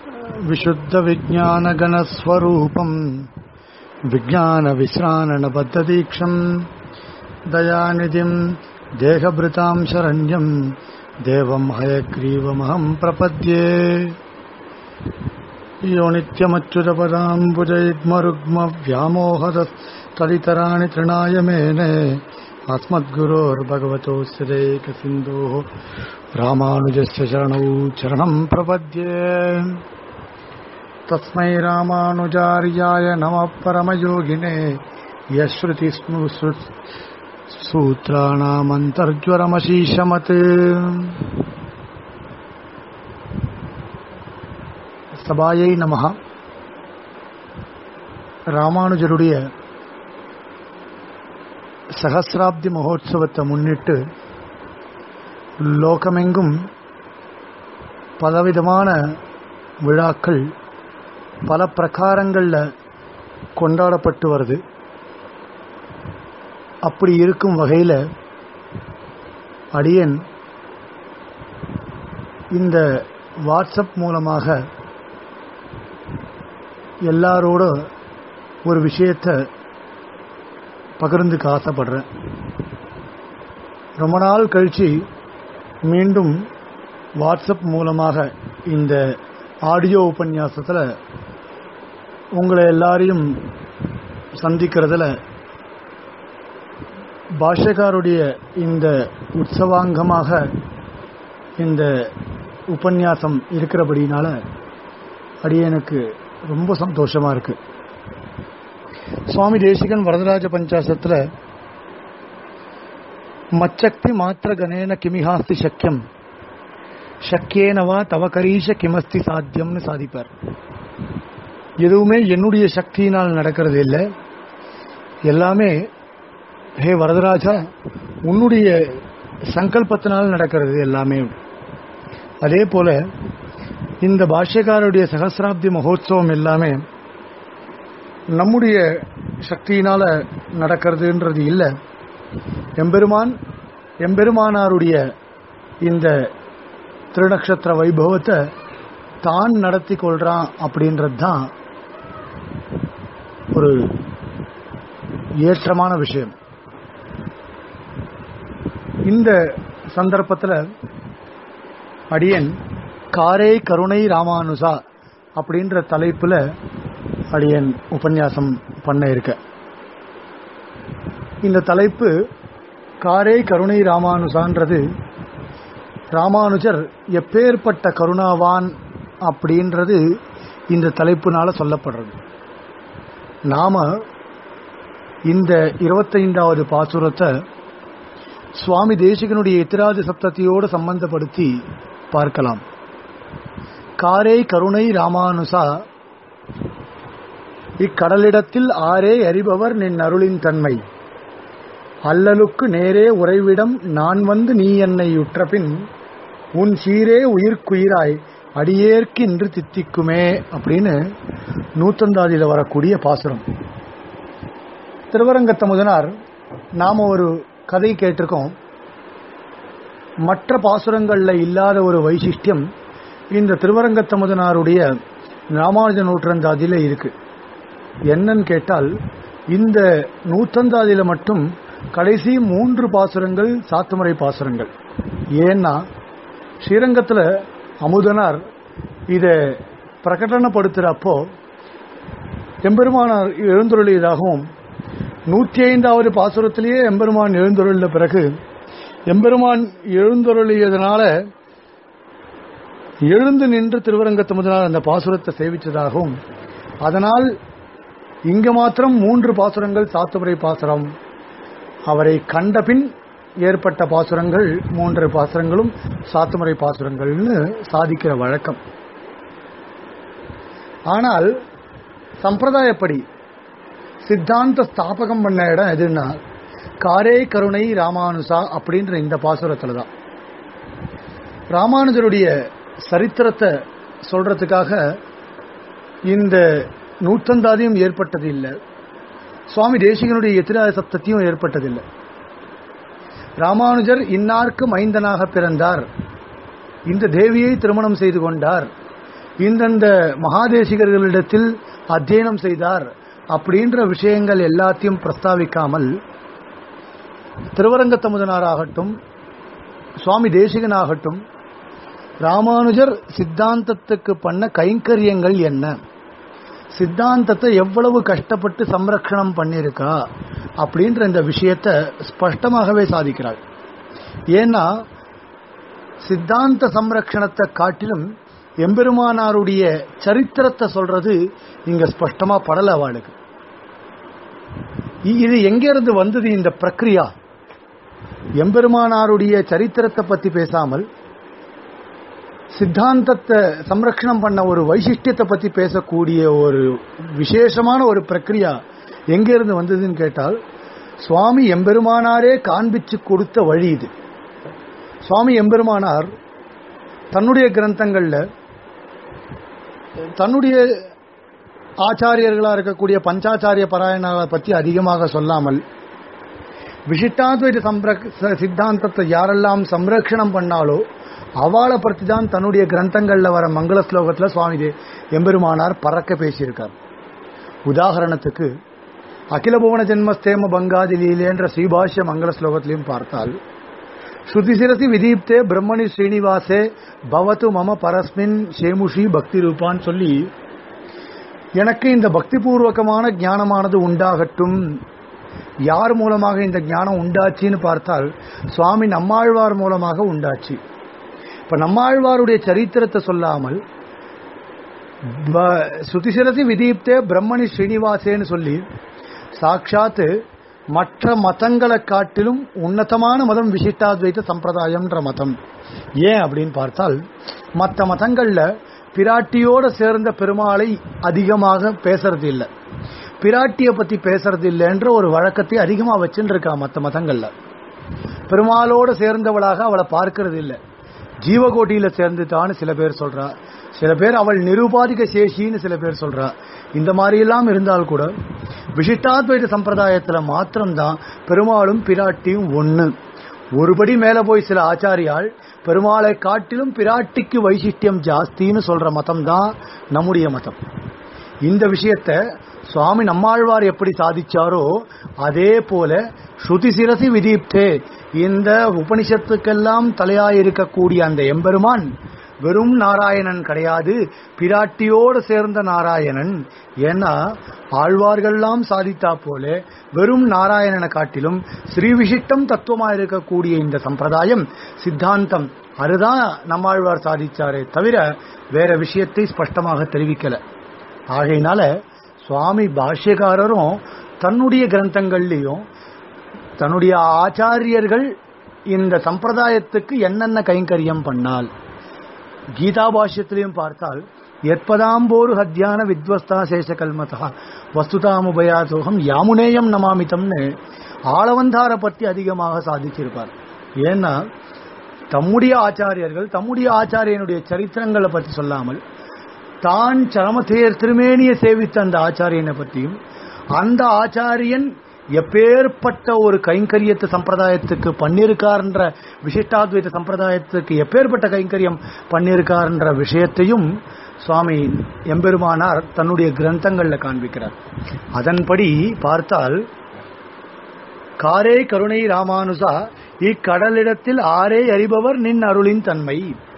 विशुद्धविज्ञानगणस्वरूपम् विज्ञानविश्राणबद्धदीक्षम् दयानिधिम् देहभृताम् शरण्यम् देवम् हयग्रीवमहम् प्रपद्ये यो नित्यमच्युतपदाम्बुजयुग्मरुग्मव्यामोहदस्तलितराणि तृणाय मेने अस्मद्गुरोर्भगवतोऽस्यदेकसिन्धोः रामानुजस्य चरणौ चरणम् प्रपद्ये तस्मै रामानुजार्याय नमः परमयोगिने यश्रुतिस्मृ सूत्राणामन्तर्ज्वरमशीशमत् சபாயை நமஹா ராமானுஜருடைய சகசிராப்தி மகோத்சவத்தை முன்னிட்டு லோகமெங்கும் பலவிதமான விழாக்கள் பல பிரகாரங்களில் கொண்டாடப்பட்டு வருது அப்படி இருக்கும் வகையில் அடியன் இந்த வாட்ஸ்அப் மூலமாக எல்லாரோட ஒரு விஷயத்தை பகிர்ந்துக்க ஆசைப்படுறேன் ரொம்ப நாள் கழிச்சு மீண்டும் வாட்ஸ்அப் மூலமாக இந்த ஆடியோ உபன்யாசத்தில் உங்களை எல்லாரையும் சந்திக்கிறதுல பாஷகாருடைய இந்த உற்சவாங்கமாக இந்த உபன்யாசம் இருக்கிறபடினால அடியனுக்கு ரொம்ப சந்தோஷமா இருக்கு சுவாமி தேசிகன் வரதராஜ பஞ்சாசத்துல மச்சக்தி மாத்திர கணேன கிமிஹாஸ்தி சக்கியம் சக்கியேனவா தவகரீஷ கிமஸ்தி சாத்தியம்னு சாதிப்பார் எதுவுமே என்னுடைய சக்தியினால் நடக்கிறது இல்லை எல்லாமே ஹே வரதராஜா உன்னுடைய சங்கல்பத்தினால் நடக்கிறது எல்லாமே அதே போல இந்த பாஷ்யக்காரருடைய சகசிராப்தி மகோத்சவம் எல்லாமே நம்முடைய சக்தியினால நடக்கிறதுன்றது இல்லை எம்பெருமான் எம்பெருமானாருடைய இந்த திருநக்ஷத்திர வைபவத்தை தான் நடத்தி கொள்றான் அப்படின்றது தான் ஒரு ஏற்றமான விஷயம் இந்த சந்தர்ப்பத்தில் அடியன் காரே கருணை ராமானுசா அப்படின்ற தலைப்புல அடியன் உபன்யாசம் பண்ண இருக்க இந்த தலைப்பு காரே கருணை ராமானுசான்றது ராமானுஜர் எப்பேற்பட்ட கருணாவான் அப்படின்றது இந்த தலைப்புனால சொல்லப்படுறது நாம இந்த இருபத்தைந்தாவது பாசுரத்தை சுவாமி தேசிகனுடைய எத்திராதி சப்தத்தையோடு சம்பந்தப்படுத்தி பார்க்கலாம் காரே கருணை ராமானுசா இக்கடலிடத்தில் ஆரே அறிபவர் நின் அருளின் தன்மை அல்லலுக்கு நேரே உறைவிடம் நான் வந்து நீ என்னை உற்றபின் உன் சீரே உயிர்க்குயிராய் அடியேற்கு இன்று தித்திக்குமே அப்படின்னு நூத்தந்தாதியில வரக்கூடிய பாசுரம் திருவரங்கத்த முதனார் நாம ஒரு கதை கேட்டிருக்கோம் மற்ற பாசுரங்கள்ல இல்லாத ஒரு வைசிஷ்டியம் இந்த திருவரங்கத்த முதனாருடைய ராமானுஜ நூற்றந்தாதியில இருக்கு என்னன்னு கேட்டால் இந்த நூற்றந்தாதியில மட்டும் கடைசி மூன்று பாசுரங்கள் சாத்துமுறை பாசுரங்கள் ஏன்னா ஸ்ரீரங்கத்தில் அமுதனார் இதை பிரகடனப்படுத்துகிறப்போ எம்பெருமானார் எழுந்துருளியதாகவும் நூற்றி ஐந்தாவது பாசுரத்திலேயே எம்பெருமான் எழுந்துருளின பிறகு எம்பெருமான் எழுந்துருளியதனால எழுந்து நின்று திருவரங்கத்து முதலால் அந்த பாசுரத்தை சேவித்ததாகவும் அதனால் இங்க மாத்திரம் மூன்று பாசுரங்கள் சாத்துமுறை பாசுரம் அவரை கண்டபின் ஏற்பட்ட பாசுரங்கள் மூன்று பாசுரங்களும் சாத்துமுறை பாசுரங்கள்னு சாதிக்கிற வழக்கம் ஆனால் சம்பிரதாயப்படி சித்தாந்த ஸ்தாபகம் பண்ண இடம் எதுன்னா காரே கருணை ராமானுசா அப்படின்ற இந்த பாசுரத்துல தான் ராமானுஜருடைய சரித்திரத்தை சொல்றதுக்காக இந்த நூற்றந்தாதியும் ஏற்பட்டது இல்லை சுவாமி தேசிகனுடைய எத்திராய சப்தத்தையும் ஏற்பட்டதில்லை ராமானுஜர் இன்னார்க்கு மைந்தனாக பிறந்தார் இந்த தேவியை திருமணம் செய்து கொண்டார் இந்தந்த மகாதேசிகர்களிடத்தில் அத்தியனம் செய்தார் அப்படின்ற விஷயங்கள் எல்லாத்தையும் பிரஸ்தாவிக்காமல் திருவரங்கத்தமுதனாராகட்டும் சுவாமி தேசிகனாகட்டும் ராமானுஜர் சித்தாந்தத்துக்கு பண்ண கைங்கரியங்கள் என்ன சித்தாந்தத்தை எவ்வளவு கஷ்டப்பட்டு சம்ரக்ஷணம் பண்ணியிருக்கா அப்படின்ற இந்த விஷயத்தை ஸ்பஷ்டமாகவே சாதிக்கிறாள் ஏன்னா சித்தாந்த சம்ரக்ஷணத்தை காட்டிலும் எம்பெருமானாருடைய சரித்திரத்தை சொல்றது இங்க ஸ்பஷ்டமா படல அவளுக்கு இ- இது எங்கிருந்து வந்தது இந்த பிரக்ரியா எம்பெருமானாருடைய சரித்திரத்தை பத்தி பேசாமல் சித்தாந்தத்தை சம்ரக்ஷணம் பண்ண ஒரு வைசிஷ்டியத்தை பத்தி பேசக்கூடிய ஒரு விசேஷமான ஒரு பிரக்ரியா எங்கிருந்து வந்ததுன்னு கேட்டால் சுவாமி எம்பெருமானாரே காண்பிச்சு கொடுத்த வழி இது சுவாமி எம்பெருமானார் தன்னுடைய கிரந்தங்கள்ல தன்னுடைய ஆச்சாரியர்களா இருக்கக்கூடிய பஞ்சாச்சாரிய பாராயணங்களை பத்தி அதிகமாக சொல்லாமல் விசிஷ்டாத்வைத சம்ரக் ச- சித்தாந்தத்தை யாரெல்லாம் சம்ரக்ஷணம் பண்ணாலோ அவளை பற்றி தான் தன்னுடைய கிரந்தங்கள்ல வர மங்கள ஸ்லோகத்துல சுவாமி தே- எம்பெருமானார் பறக்க பேசியிருக்கார் உதாரணத்துக்கு அகில புவன ஜென்மஸ்தேம பங்காதி லீலேன்ற ஸ்ரீபாஷ்ய மங்கள ஸ்லோகத்திலையும் பார்த்தால் ஸ்ருதிசிரசி விதீப்தே பிரம்மணி ஸ்ரீனிவாசே பவத்து மம பரஸ்மின் சேமுஷி பக்தி ரூபான்னு சொல்லி எனக்கு இந்த பக்தி பூர்வகமான ஞானமானது உண்டாகட்டும் யார் மூலமாக இந்த ஞானம் உண்டாச்சின்னு பார்த்தால் சுவாமி நம்மாழ்வார் மூலமாக உண்டாச்சு இப்ப நம்மாழ்வாருடைய சரித்திரத்தை சொல்லாமல் ப- ஸ்ருதிசிரசி விதீப்தே பிரம்மணி ஸ்ரீனிவாசேன்னு சொல்லி சாட்சாத்து மற்ற மதங்களை காட்டிலும் உன்னதமான மதம் விசிஷ்டாத்வைத சம்பிரதாயம்ன்ற மதம் ஏன் அப்படின்னு பார்த்தால் மற்ற மதங்கள்ல பிராட்டியோட சேர்ந்த பெருமாளை அதிகமாக பேசுறது இல்லை பிராட்டிய பத்தி பேசுறது இல்லைன்ற ஒரு வழக்கத்தை அதிகமா வச்சுட்டு இருக்கா மற்ற மதங்கள்ல பெருமாளோட சேர்ந்தவளாக அவளை பார்க்கறது இல்லை ஜீவகோட்டியில சேர்ந்துட்டான்னு சில பேர் சொல்றா சில பேர் அவள் நிருபாதிக சேஷின்னு சில பேர் சொல்றா இந்த மாதிரி எல்லாம் இருந்தால் கூட விசிஷ்டாத்வைத சம்பிரதாயத்துல மாத்திரம்தான் பெருமாளும் பிராட்டியும் ஒண்ணு ஒருபடி மேல போய் சில ஆச்சாரியால் பெருமாளை காட்டிலும் பிராட்டிக்கு வைசிஷ்டியம் ஜாஸ்தின்னு சொல்ற மதம் தான் நம்முடைய மதம் இந்த விஷயத்தை சுவாமி நம்மாழ்வார் எப்படி சாதிச்சாரோ அதே போல ஸ்ருதி சிரசி விதீப்தே இந்த உபனிஷத்துக்கெல்லாம் தலையாயிருக்கக்கூடிய அந்த எம்பெருமான் வெறும் நாராயணன் கிடையாது பிராட்டியோடு சேர்ந்த நாராயணன் ஏன்னா ஆழ்வார்கள்லாம் சாதித்தா போல வெறும் நாராயணனை காட்டிலும் ஸ்ரீவிசிஷ்டம் தத்துவமா இருக்கக்கூடிய இந்த சம்பிரதாயம் சித்தாந்தம் அதுதான் நம்மாழ்வார் சாதிச்சாரே தவிர வேற விஷயத்தை ஸ்பஷ்டமாக தெரிவிக்கல ஆகையினால சுவாமி பாஷ்யக்காரரும் தன்னுடைய கிரந்தங்கள்லயும் தன்னுடைய ஆச்சாரியர்கள் இந்த சம்பிரதாயத்துக்கு என்னென்ன கைங்கரியம் பண்ணால் கீதா பாஷ்யத்திலையும் பார்த்தால் எத்பதாம்போரு ஹத்யான வித்வஸ்தா சேஷகல்மதா வஸ்துதாமுபயாசோகம் யாமுனேயம் நமாமிதம்னு ஆளவந்தார பற்றி அதிகமாக சாதிச்சிருப்பார் ஏன்னா தம்முடைய ஆச்சாரியர்கள் தம்முடைய ஆச்சாரியனுடைய சரித்திரங்களை பற்றி சொல்லாமல் தான் சரமதேர் திருமேனியை சேவித்த அந்த ஆச்சாரியனை பற்றியும் அந்த ஆச்சாரியன் எப்பேற்பட்ட ஒரு கைங்கரியத்து சம்பிரதாயத்துக்கு பண்ணியிருக்கார்ன்ற விசிஷ்டாத்வைத சம்பிரதாயத்துக்கு எப்பேற்பட்ட கைங்கரியம் பண்ணியிருக்கார்ன்ற விஷயத்தையும் சுவாமி எம்பெருமானார் தன்னுடைய கிரந்தங்கள்ல காண்பிக்கிறார் அதன்படி பார்த்தால் காரே கருணை ராமானுசா இக்கடலிடத்தில் ஆரே அறிபவர் நின் அருளின் தன்மை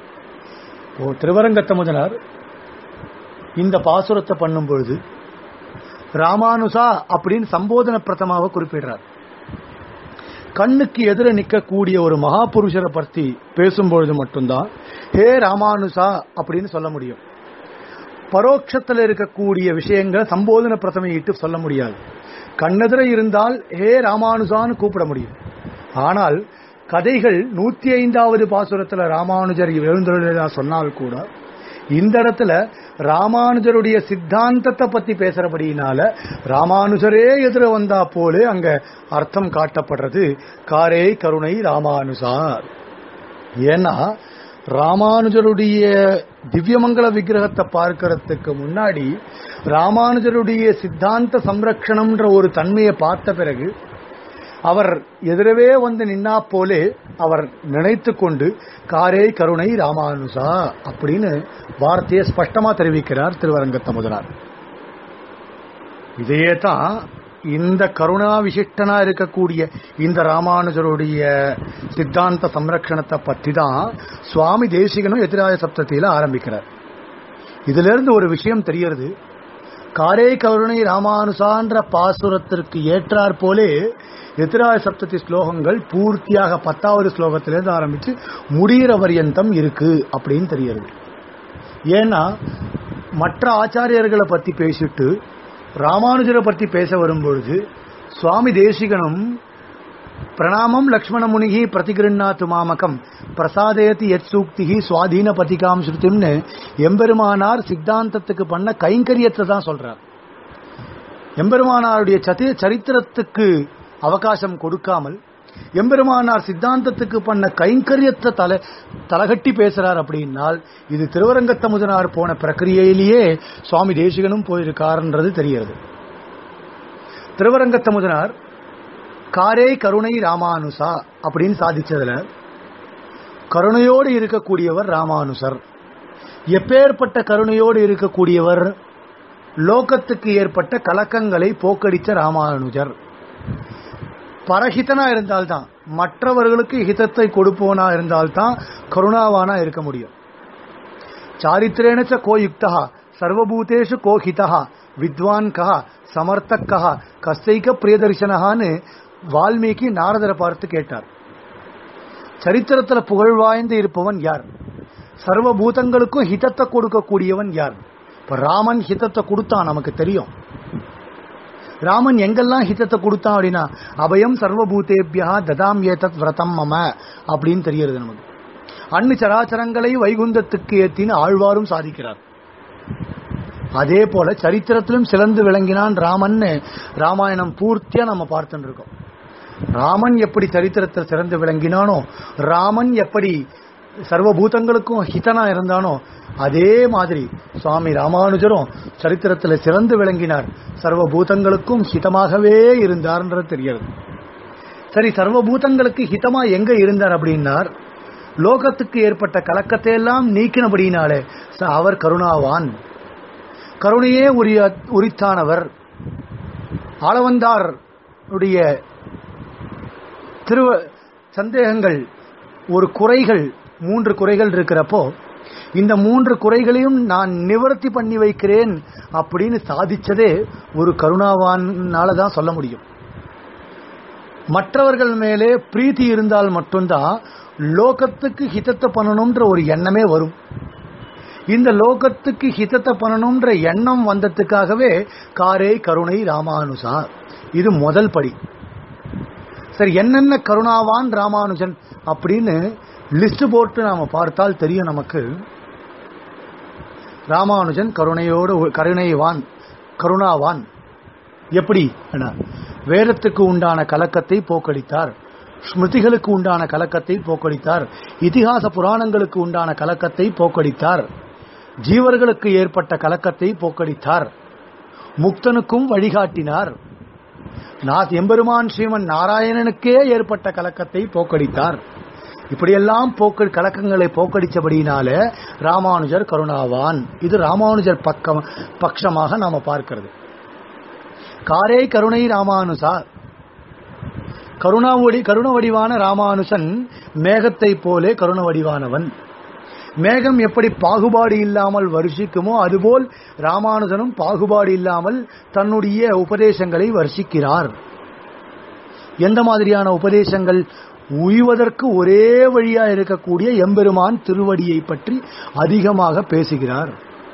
ஓ திருவரங்கத்தமுதனார் இந்த பாசுரத்தை பண்ணும் பொழுது ராமானுசா அப்படின்னு சம்போதன பிரதமாவை குறிப்பிடுறார் கண்ணுக்கு எதிர நிற்கக்கூடிய ஒரு மகாபுருஷரை பற்றி பேசும்பொழுது மட்டும்தான் ஹே ராமானுசா அப்படின்னு சொல்ல முடியும் பரோட்சத்தில் இருக்கக்கூடிய விஷயங்களை சம்போதன பிரதமையிட்டு சொல்ல முடியாது கண்ணெதிர இருந்தால் ஹே ராமானுசான்னு கூப்பிட முடியும் ஆனால் கதைகள் நூத்தி ஐந்தாவது பாசுரத்துல ராமானுஜர் எழுந்துள்ளதா சொன்னால் கூட இந்த இடத்துல ராமானுஜருடைய சித்தாந்தத்தை பத்தி பேசுறபடியினால ராமானுஜரே எதிர வந்தா போல அங்க அர்த்தம் காட்டப்படுறது காரே கருணை ராமானுசார் ஏன்னா ராமானுஜருடைய திவ்யமங்கல விக்கிரகத்தை பார்க்கறதுக்கு முன்னாடி ராமானுஜருடைய சித்தாந்த சம்ரக்ஷணம்ன்ற ஒரு தன்மையை பார்த்த பிறகு அவர் எதிரவே வந்து நின்னா போலே அவர் நினைத்து கொண்டு காரே கருணை ராமானுசா அப்படின்னு வார்த்தையை ஸ்பஷ்டமா தெரிவிக்கிறார் திருவரங்கத்தமுதனார் இதையே தான் இந்த கருணா விசிஷ்டனா இருக்கக்கூடிய இந்த ராமானுஜருடைய சித்தாந்த சம்ரக்ஷணத்தை பற்றி தான் சுவாமி தேசிகனும் எதிராய சப்தத்தில ஆரம்பிக்கிறார் இதுல இருந்து ஒரு விஷயம் தெரியறது காரே கருணை ராமானுசான்ற பாசுரத்திற்கு ஏற்றாற் போலே எதிராய சப்தத்தி ஸ்லோகங்கள் பூர்த்தியாக பத்தாவது ஸ்லோகத்திலிருந்து ஆரம்பிச்சு முடிகிற பரியந்தம் இருக்கு அப்படின்னு தெரியறது ஏன்னா மற்ற ஆச்சாரியர்களை பத்தி பேசிட்டு ராமானுஜரை பற்றி பேச வரும்பொழுது சுவாமி தேசிகனும் பிரணாமம் லக்ஷ்மண முனிகி பிரதிகிருண்ணாத்து மாமகம் பிரசாதயத்தி எத் சூக்திகி சுவாதீன பதிகாம் ஸ்ருதிம்னு எம்பெருமானார் சித்தாந்தத்துக்கு பண்ண கைங்கரியத்தை தான் சொல்றார் எம்பெருமானாருடைய சதி சரித்திரத்துக்கு அவகாசம் கொடுக்காமல் எம்பெருமானார் சித்தாந்தத்துக்கு பண்ண கைங்கரியத்தை தலை தலகட்டி பேசுறார் அப்படின்னால் இது திருவரங்கத்தமுதனார் போன பிரக்கிரியையிலேயே சுவாமி தேசிகனும் போயிருக்காருன்றது தெரிகிறது திருவரங்கத்தமுதனார் காரே கருணை ராமானுசா அப்படின்னு சாதிச்சதுல கருணையோடு இருக்கக்கூடியவர் ராமானுசர் எப்பேற்பட்ட கருணையோடு இருக்கக்கூடியவர் லோகத்துக்கு ஏற்பட்ட கலக்கங்களை போக்கடிச்ச ராமானுஜர் பரஹிதனா இருந்தால்தான் மற்றவர்களுக்கு ஹிதத்தை கொடுப்பவனா இருந்தால்தான் கருணாவானா இருக்க முடியும் சாரித்திரேனச்ச கோ யுக்தா சர்வபூதேஷு கோ ஹிதா வித்வான் கஹா சமர்த்தக் கஹா கஸ்தைக்க பிரியதர்சனஹான்னு வால்மீகி நாரதரை பார்த்து கேட்டார் சரித்திரத்துல புகழ் வாய்ந்து இருப்பவன் யார் சர்வபூதங்களுக்கும் ஹிதத்தை கொடுக்கக்கூடியவன் யார் இப்ப ராமன் ஹிதத்தை கொடுத்தான் நமக்கு தெரியும் ராமன் எங்கெல்லாம் ஹிதத்தை கொடுத்தான் அப்படின்னா அபயம் சர்வபூதேபியா ததாம் ஏதத் விரதம் மம அப்படின்னு தெரிகிறது நமக்கு அன்னு சராச்சரங்களை வைகுந்தத்துக்கு ஏத்தின்னு ஆழ்வாரும் சாதிக்கிறார் அதே போல சரித்திரத்திலும் சிறந்து விளங்கினான் ராமன்னு ராமாயணம் பூர்த்தியா நம்ம பார்த்துட்டு இருக்கோம் ராமன் எப்படி சரித்திரத்தில் சிறந்து விளங்கினானோ ராமன் எப்படி சர்வபூதங்களுக்கும் ஹிதனா இருந்தானோ அதே மாதிரி சுவாமி ராமானுஜரும் சரித்திரத்தில் சிறந்து விளங்கினார் சர்வபூதங்களுக்கும் ஹிதமாகவே இருந்தார்ன்றது தெரிகிறது சரி சர்வபூதங்களுக்கு ஹிதமா எங்க இருந்தார் அப்படின்னார் லோகத்துக்கு ஏற்பட்ட கலக்கத்தை எல்லாம் நீக்கினபடினாலே ச- அவர் கருணாவான் கருணையே உரிய உரித்தானவர் ஆளவந்தார் உடைய திரு சந்தேகங்கள் ஒரு குறைகள் மூன்று குறைகள் இருக்கிறப்போ இந்த மூன்று குறைகளையும் நான் நிவர்த்தி பண்ணி வைக்கிறேன் அப்படின்னு சாதிச்சதே ஒரு கருணாவானால தான் சொல்ல முடியும் மற்றவர்கள் மேலே பிரீத்தி இருந்தால் மட்டும்தான் லோகத்துக்கு ஹிதத்தை பண்ணணும்ன்ற ஒரு எண்ணமே வரும் இந்த லோகத்துக்கு ஹிதத்தை பண்ணணும்ன்ற எண்ணம் வந்ததுக்காகவே காரே கருணை ராமானுசா இது முதல் படி சரி என்னென்ன கருணாவான் ராமானுஜன் அப்படின்னு லிஸ்ட் போட்டு நாம பார்த்தால் தெரியும் நமக்கு ராமானுஜன் கருணையோடு கருணைவான் கருணாவான் எப்படி என வேதத்துக்கு உண்டான கலக்கத்தை போக்கடித்தார் ஸ்மிருதிகளுக்கு உண்டான கலக்கத்தை போக்கடித்தார் இதிகாச புராணங்களுக்கு உண்டான கலக்கத்தை போக்கடித்தார் ஜீவர்களுக்கு ஏற்பட்ட கலக்கத்தை போக்கடித்தார் முக்தனுக்கும் வழிகாட்டினார் நாத் எம்பெருமான் ஸ்ரீமன் நாராயணனுக்கே ஏற்பட்ட கலக்கத்தை போக்கடித்தார் இப்படியெல்லாம் போக்க கலக்கங்களை போக்கடிச்சபடியினால ராமானுஜர் கருணாவான் இது ராமானுஜர் பக்கம் பட்சமாக நாம பார்க்கிறது காரே கருணை ராமானுசா கருணாவடி கருண வடிவான ராமானுசன் மேகத்தை போலே கருண வடிவானவன் மேகம் எப்படி பாகுபாடு இல்லாமல் வருஷிக்குமோ அதுபோல் ராமானுஜனும் பாகுபாடு இல்லாமல் தன்னுடைய உபதேசங்களை வருஷிக்கிறார் எந்த மாதிரியான உபதேசங்கள் உய்வதற்கு ஒரே வழியா இருக்கக்கூடிய எம்பெருமான் திருவடியை பற்றி அதிகமாக பேசுகிறார்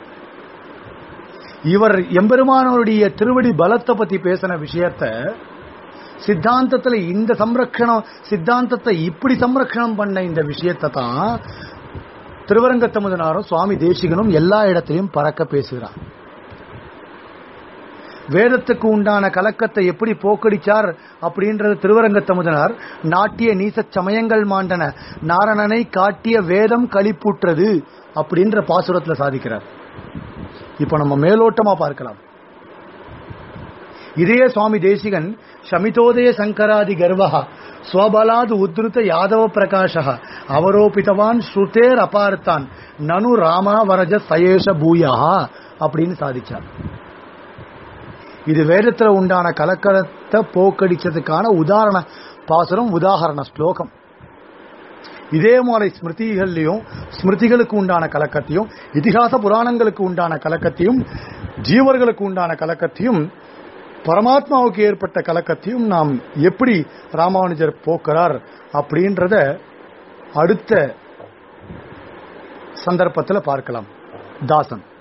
இவர் எம்பெருமானவருடைய திருவடி பலத்தை பத்தி பேசின விஷயத்த சித்தாந்தத்துல இந்த சம்ரக்ஷணம் சித்தாந்தத்தை இப்படி சம்ரக்ஷணம் பண்ண இந்த விஷயத்தை தான் திருவரங்கத்தமுதனாரும் சுவாமி தேசிகனும் எல்லா இடத்திலையும் பறக்க பேசுகிறார் வேதத்துக்கு உண்டான கலக்கத்தை எப்படி போக்கடிச்சார் அப்படின்றது திருவரங்கத்தமுதனார் நாட்டிய நீசச் சமயங்கள் மாண்டன நாரணனை காட்டிய வேதம் களிப்புற்றது அப்படின்ற பாசுரத்துல சாதிக்கிறார் இப்ப நம்ம மேலோட்டமா பார்க்கலாம் இதே சுவாமி தேசிகன் சமிதோதய சங்கராதி கர்வஹ ஸ்வபலாது உத்ருத யாதவ பிரகாஷ அவரோபிதவான் ஸ்ருதேர் அபார்த்தான் நனு ராமாவரஜ சயேஷ பூயா அப்படின்னு சாதிச்சார் இது வேதத்துல உண்டான கலக்கலத்தை போக்கடிச்சதுக்கான உதாரண பாசுரம் உதாகரண ஸ்லோகம் இதே மாதிரி ஸ்மிருதிகள்லையும் ஸ்மிருதிகளுக்கு உண்டான கலக்கத்தையும் இதிகாச புராணங்களுக்கு உண்டான கலக்கத்தையும் ஜீவர்களுக்கு உண்டான கலக்கத்தையும் பரமாத்மாவுக்கு ஏற்பட்ட கலக்கத்தையும் நாம் எப்படி ராமானுஜர் போக்குறார் அப்படின்றத அடுத்த சந்தர்ப்பத்தில் பார்க்கலாம் தாசன்